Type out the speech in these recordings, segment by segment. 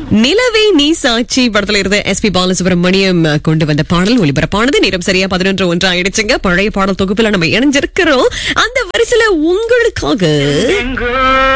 நிலவே நீ சாட்சி படத்துல இருந்த எஸ் பி பாலசுப்ரமணியம் கொண்டு வந்த பாடல் ஒளிபரப்பானது நேரம் சரியா பதினொன்று ஒன்று ஆயிடுச்சுங்க பழைய பாடல் தொகுப்புல நம்ம இணைஞ்சிருக்கிறோம் அந்த வரிசையில உங்களுக்காக எங்கோ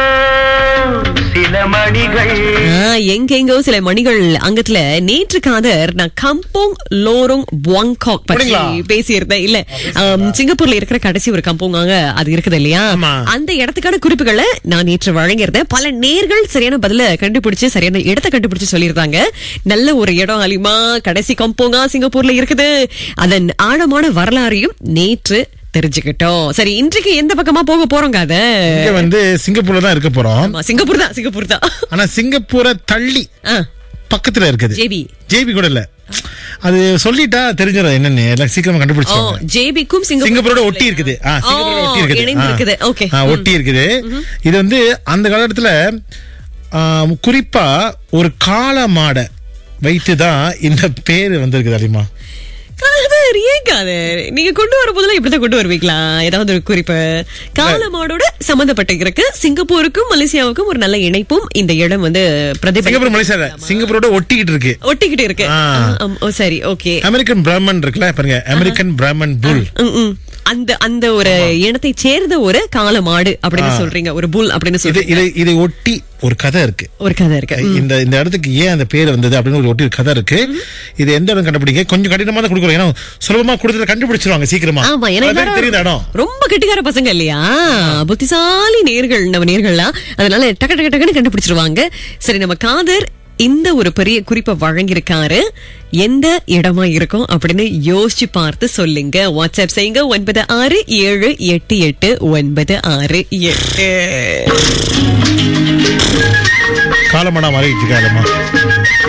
சில மணிகள் ஆ, எங்கெங்கோ சில மணிகள் அங்கத்துல நேற்று காதர் நான் கம்போங் லோரோங் புவாங்காக் பற்றி அப்படிங்களா? பேசியிருந்தேன் இல்ல ஆம், சிங்கப்பூர்ல இருக்கிற கடைசி ஒரு கம்போங்காக அது இருக்குது இல்லையா ஆமா. அந்த இடத்துக்கான குறிப்புகளை நான் நேற்று வழங்கியிருந்தேன் பல நேர்கள் சரியான பதில கண்டுபிடிச்சு சரியான இடத்தை கண்டுபிடிச்சு சொல்லியிருந்தாங்க நல்ல ஒரு இடம் அலிமா கடைசி கம்போங்கா சிங்கப்பூர்ல இருக்குது அதன் ஆழமான வரலாறையும் நேற்று தெரிஞ்சுக்கிட்டோம் சரி இன்றைக்கு எந்த பக்கமா போக போறோங்க அத இங்க வந்து சிங்கப்பூர்ல தான் இருக்க போறோம் ஆமா, சிங்கப்பூர் தான் சிங்கப்பூர் தான் ஆனா சிங்கப்பூரை தள்ளி ஆ, பக்கத்துல இருக்குது ஜேபி ஜேபி கூட இல்ல அது சொல்லிட்டா தெரிஞ்சிடும் என்னன்னு எல்லாம் சீக்கிரமா ஓ கண்டுபிடிச்சிருவாங்க ஜேபிக்கும் சிங்கப்பூரோட ஒட்டி இருக்குது ஆ, சிங்கப்பூரோட ஓ, ஒட்டி இருக்குது இணைந்து இருக்குது. ஆ. ஓகே. ஆ, ஒட்டி இருக்குது இது வந்து அந்த காலகட்டத்துல ஆ, குறிப்பா ஒரு காளை மாடை வைத்துதான் இந்த பேரு வந்திருக்குது அதிகமா காதர் ஏன் காதர் நீங்க கொண்டு வர போதெல்லாம் இப்படிதான் கொண்டு வருவீங்களா ஏதாவது ஒரு குறிப்பு காலமாடோட சம்பந்தப்பட்ட இருக்கு சிங்கப்பூருக்கும் மலேசியாவுக்கும் ஒரு நல்ல இணைப்பும் இந்த இடம் வந்து பிரதிபலி சிங்கப்பூர் மலேசியா சிங்கப்பூரோட ஒட்டிக்கிட்டு இருக்கு ஒட்டிக்கிட்டு இருக்கு ஆ. ஆ, ஆம், ஓ, சரி ஓகே அமெரிக்கன் பிராமன் இருக்குல்ல பாருங்க அமெரிக்கன் பிராமன் புல் ம், ம். அந்த அந்த ஒரு இனத்தை சேர்ந்த ஒரு காலமாடு அப்படின்னு சொல்றீங்க ஒரு புல் அப்படின்னு இது சொல்றீங்க இது இதை ஒட்டி ஒரு கதை இருக்கு ஒரு கதை இருக்கு இந்த இந்த இடத்துக்கு ஏன் அந்த பேர் வந்தது அப்படின்னு ஒரு ஒட்டி ஒரு கதை இருக்கு இது எந்த இடம் கண்டுபிடிக்க கொஞ்சம் கடினமா தான் கொடுக்குறோம் ஏன்னா சுலபமா கொடுத்து கண்டுபிடிச்சிருவாங்க சீக்கிரமா ஆமா ஏன்னா அதான் எல்லாரும் தெரியுது இடம் ரொம்ப கெட்டிக்கார பசங்க இல்லையா புத்திசாலி நேர்கள் நம்ம நேர்கள்லாம் அதனால டக்கு டக்கு டக்குன்னு கண்டுபிடிச்சிருவாங்க சரி நம்ம காதர் இந்த ஒரு பெரிய குறிப்பை வழங்கியிருக்காரு எந்த இடமா இருக்கும் அப்படின்னு யோசிச்சு பார்த்து சொல்லுங்க வாட்ஸ்அப் செய்யுங்க ஒன்பது ஆறு ஏழு எட்டு எட்டு ஒன்பது ஆறு எட்டு காலமாடா மாறிட்டு இருக்காருமா